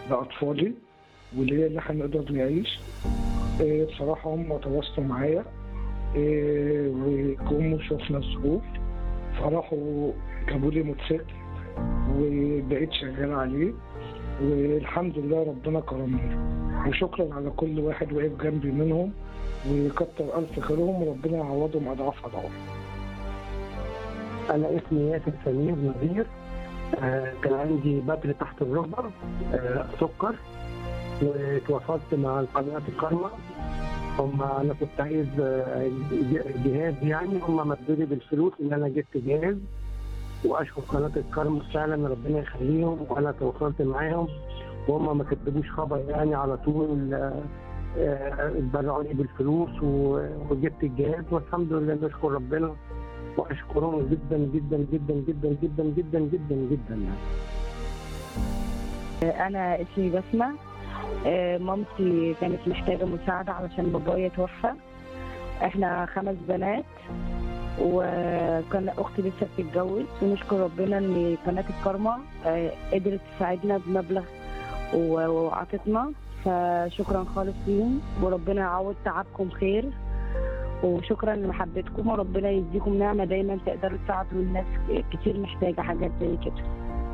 لاطفالي وليا اللي احنا نقدر نعيش آه، بصراحه هم تواصلوا معايا آه، وجم وشوفنا الظروف فراحوا جابوا لي موتوسيكل وبقيت شغال عليه والحمد لله ربنا كرمني وشكرا على كل واحد واقف جنبي منهم وكتر الف خيرهم وربنا يعوضهم اضعاف اضعاف انا اسمي ياسر سمير نذير آه، كان عندي بدر تحت الركبه آه، سكر وتواصلت مع قناه الكرمه هم انا كنت عايز آه، ج- جهاز يعني هم مدوا لي بالفلوس ان انا جبت جهاز واشكر قناه الكرم فعلا ربنا يخليهم وانا تواصلت معاهم وهم ما كتبوش خبر يعني على طول آه، آه، اتبرعوا لي بالفلوس و- وجبت الجهاز والحمد لله نشكر ربنا واشكرهم جدا جدا جدا جدا جدا جدا جدا جدا يعني أنا اسمي بسمة آه، مامتي كانت محتاجة مساعدة علشان بابايا توفى احنا خمس بنات وكان أختي لسه بتتجوز ونشكر ربنا إن قناة الكرمة آه، قدرت تساعدنا بمبلغ و- وعطتنا فشكرا خالص ليهم وربنا يعوض تعبكم خير وشكرا لمحبتكم وربنا يديكم نعمة دايما تقدروا تساعدوا الناس كتير محتاجة حاجات زي كده